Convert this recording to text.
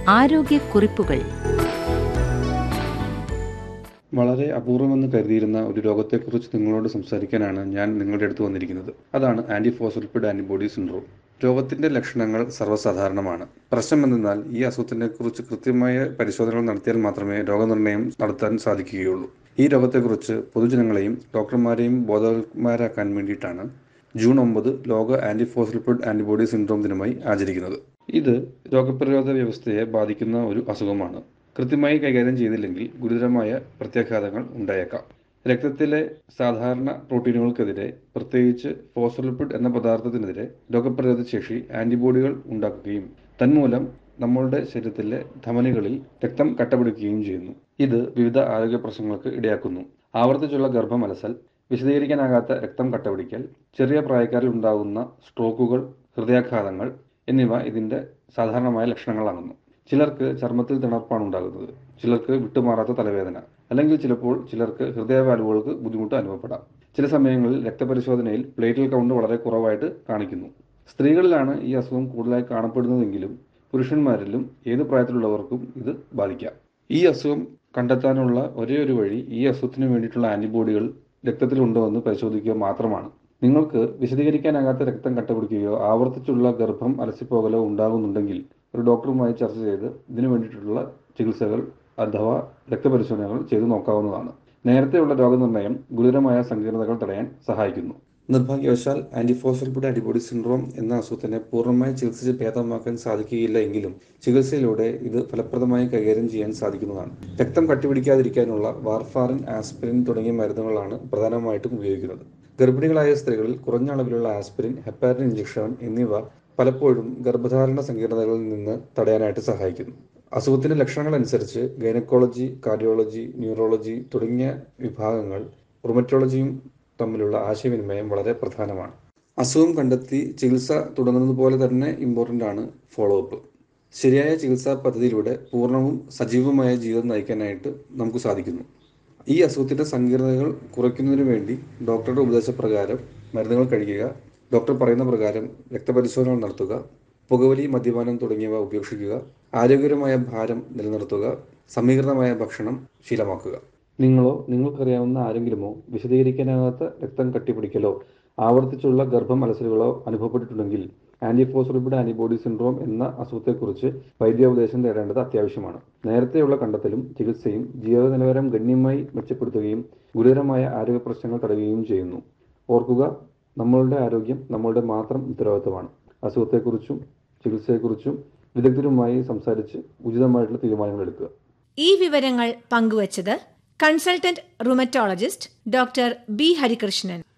ആരോഗ്യക്കുറിപ്പുകൾ വളരെ അപൂർവമെന്ന് കരുതിയിരുന്ന ഒരു രോഗത്തെക്കുറിച്ച് നിങ്ങളോട് സംസാരിക്കാനാണ് ഞാൻ നിങ്ങളുടെ അടുത്ത് വന്നിരിക്കുന്നത് അതാണ് ആന്റി ഫോസ്ഫോലിപ്പിഡ് ആന്റിബോഡി സിൻഡ്രോം രോഗത്തിന്റെ ലക്ഷണങ്ങൾ സർവ്വസാധാരണമാണ് പ്രശ്നം എന്തെന്നാൽ ഈ അസുഖത്തിനെ കുറിച്ച് കൃത്യമായ പരിശോധനകൾ നടത്തിയാൽ മാത്രമേ രോഗനിർണയം നടത്താൻ സാധിക്കുകയുള്ളൂ ഈ രോഗത്തെക്കുറിച്ച് പൊതുജനങ്ങളെയും ഡോക്ടർമാരെയും ബോധവാന്മാരാക്കാൻ വേണ്ടിയിട്ടാണ് ജൂൺ ഒമ്പത് ലോക ആന്റി ഫോസ്ഫോലിപ്പിഡ് ആന്റിബോഡി സിൻഡ്രോം ദിനമായി ആചരിക്കുന്നത് ഇത് രോഗപ്രതിരോധ വ്യവസ്ഥയെ ബാധിക്കുന്ന ഒരു അസുഖമാണ് കൃത്യമായി കൈകാര്യം ചെയ്തില്ലെങ്കിൽ ഗുരുതരമായ പ്രത്യാഘാതങ്ങൾ ഉണ്ടായേക്കാം രക്തത്തിലെ സാധാരണ പ്രോട്ടീനുകൾക്കെതിരെ പ്രത്യേകിച്ച് ഫോസ്ഫോലിപ്പിഡ് എന്ന പദാർത്ഥത്തിനെതിരെ രോഗപ്രതിരോധ ശേഷി ആന്റിബോഡികൾ ഉണ്ടാക്കുകയും തന്മൂലം നമ്മളുടെ ശരീരത്തിലെ ധമനികളിൽ രക്തം കട്ടപിടിക്കുകയും ചെയ്യുന്നു ഇത് വിവിധ ആരോഗ്യ പ്രശ്നങ്ങൾക്ക് ഇടയാക്കുന്നു ആവർത്തിച്ചുള്ള ഗർഭം അലസൽ വിശദീകരിക്കാനാകാത്ത രക്തം കട്ടപിടിക്കൽ ചെറിയ പ്രായക്കാരിൽ ഉണ്ടാകുന്ന സ്ട്രോക്കുകൾ ഹൃദയാഘാതങ്ങൾ എന്നിവ ഇതിന്റെ സാധാരണമായ ലക്ഷണങ്ങളാകുന്നു ചിലർക്ക് ചർമ്മത്തിൽ തിണർപ്പാണ് ഉണ്ടാകുന്നത് ചിലർക്ക് വിട്ടുമാറാത്ത തലവേദന അല്ലെങ്കിൽ ചിലപ്പോൾ ചിലർക്ക് ഹൃദയവാൽവുകൾക്ക് ബുദ്ധിമുട്ട് അനുഭവപ്പെടാം ചില സമയങ്ങളിൽ രക്തപരിശോധനയിൽ പ്ലേറ്റിൽ കൗണ്ട് വളരെ കുറവായിട്ട് കാണിക്കുന്നു സ്ത്രീകളിലാണ് ഈ അസുഖം കൂടുതലായി കാണപ്പെടുന്നതെങ്കിലും പുരുഷന്മാരിലും ഏത് പ്രായത്തിലുള്ളവർക്കും ഇത് ബാധിക്കാം ഈ അസുഖം കണ്ടെത്താനുള്ള ഒരേ ഒരു വഴി ഈ അസുഖത്തിന് വേണ്ടിയിട്ടുള്ള ആന്റിബോഡികൾ രക്തത്തിലുണ്ടോ എന്ന് പരിശോധിക്കുക മാത്രമാണ് നിങ്ങൾക്ക് വിശദീകരിക്കാനാകാത്ത രക്തം കട്ടപിടിക്കുകയോ ആവർത്തിച്ചുള്ള ഗർഭം അലസിപ്പോകലോ ഉണ്ടാകുന്നുണ്ടെങ്കിൽ ഒരു ഡോക്ടറുമായി ചർച്ച ചെയ്ത് ഇതിനു വേണ്ടിയിട്ടുള്ള ചികിത്സകൾ അഥവാ രക്തപരിശോധനകൾ ചെയ്തു നോക്കാവുന്നതാണ് നേരത്തെയുള്ള രോഗനിർണയം ഗുരുതരമായ സങ്കീർണതകൾ തടയാൻ സഹായിക്കുന്നു നിർഭാഗ്യവശാൽ ആന്റിഫോസ്ഫോലിപ്പിഡ് ആന്റിബോഡി സിൻഡ്രോം എന്ന അസുഖത്തിനെ പൂർണ്ണമായി ചികിത്സിച്ച് ഭേദമാക്കാൻ സാധിക്കുകയില്ല എങ്കിലും ചികിത്സയിലൂടെ ഇത് ഫലപ്രദമായി കൈകാര്യം ചെയ്യാൻ സാധിക്കുന്നതാണ് രക്തം കട്ടിപിടിക്കാതിരിക്കാനുള്ള വാർഫാറിൻ ആസ്പിരിൻ തുടങ്ങിയ മരുന്നുകളാണ് പ്രധാനമായിട്ടും ഉപയോഗിക്കുന്നത് ഗർഭിണികളായ സ്ത്രീകളിൽ കുറഞ്ഞ അളവിലുള്ള ആസ്പിരിൻ ഹെപ്പാരിൻ ഇഞ്ചക്ഷൻ എന്നിവ പലപ്പോഴും ഗർഭധാരണ സങ്കീർണതകളിൽ നിന്ന് തടയാനായിട്ട് സഹായിക്കുന്നു അസുഖത്തിന്റെ ലക്ഷണങ്ങൾ അനുസരിച്ച് ഗൈനക്കോളജി കാർഡിയോളജി ന്യൂറോളജി തുടങ്ങിയ വിഭാഗങ്ങൾ റുമറ്റോളജിയും തമ്മിലുള്ള ആശയവിനിമയം വളരെ പ്രധാനമാണ് അസുഖം കണ്ടെത്തി ചികിത്സ തുടങ്ങുന്നത് പോലെ തന്നെ ഇമ്പോർട്ടൻ്റ് ആണ് ഫോളോ അപ്പ് ശരിയായ ചികിത്സാ പദ്ധതിയിലൂടെ പൂർണ്ണവും സജീവമായ ജീവിതം നയിക്കാനായിട്ട് നമുക്ക് സാധിക്കുന്നു ഈ അസുഖത്തിന്റെ സങ്കീർണതകൾ കുറയ്ക്കുന്നതിന് വേണ്ടി ഡോക്ടറുടെ ഉപദേശപ്രകാരം മരുന്നുകൾ കഴിക്കുക ഡോക്ടർ പറയുന്ന പ്രകാരം രക്തപരിശോധനകൾ നടത്തുക പുകവലി മദ്യപാനം തുടങ്ങിയവ ഉപേക്ഷിക്കുക ആരോഗ്യകരമായ ഭാരം നിലനിർത്തുക സമീകൃതമായ ഭക്ഷണം ശീലമാക്കുക നിങ്ങളോ നിങ്ങൾക്കറിയാവുന്ന ആരെങ്കിലുമോ വിശദീകരിക്കാനാകാത്ത രക്തം കട്ടിപ്പിടിക്കലോ ആവർത്തിച്ചുള്ള ഗർഭം അലസലുകളോ അനുഭവപ്പെട്ടിട്ടുണ്ടെങ്കിൽ ആന്റിഫോസ്ഫോലിപ്പിഡ് ആന്റിബോഡി സിൻഡ്രോം എന്ന അസുഖത്തെക്കുറിച്ച് വൈദ്യോപദേശം തേടേണ്ടത് അത്യാവശ്യമാണ് നേരത്തെയുള്ള കണ്ടെത്തലും ചികിത്സയും ജീവിത നിലവാരം ഗണ്യമായി മെച്ചപ്പെടുത്തുകയും ഗുരുതരമായ ആരോഗ്യ പ്രശ്നങ്ങൾ തടയുകയും ചെയ്യുന്നു ഓർക്കുക നമ്മളുടെ ആരോഗ്യം നമ്മളുടെ മാത്രം ഉത്തരവാദിത്തമാണ് അസുഖത്തെക്കുറിച്ചും ചികിത്സയെക്കുറിച്ചും വിദഗ്ധരുമായി സംസാരിച്ച് ഉചിതമായിട്ടുള്ള തീരുമാനങ്ങൾ എടുക്കുക ഈ വിവരങ്ങൾ പങ്കുവച്ചത് consultant rheumatologist doctor B Harikrishnan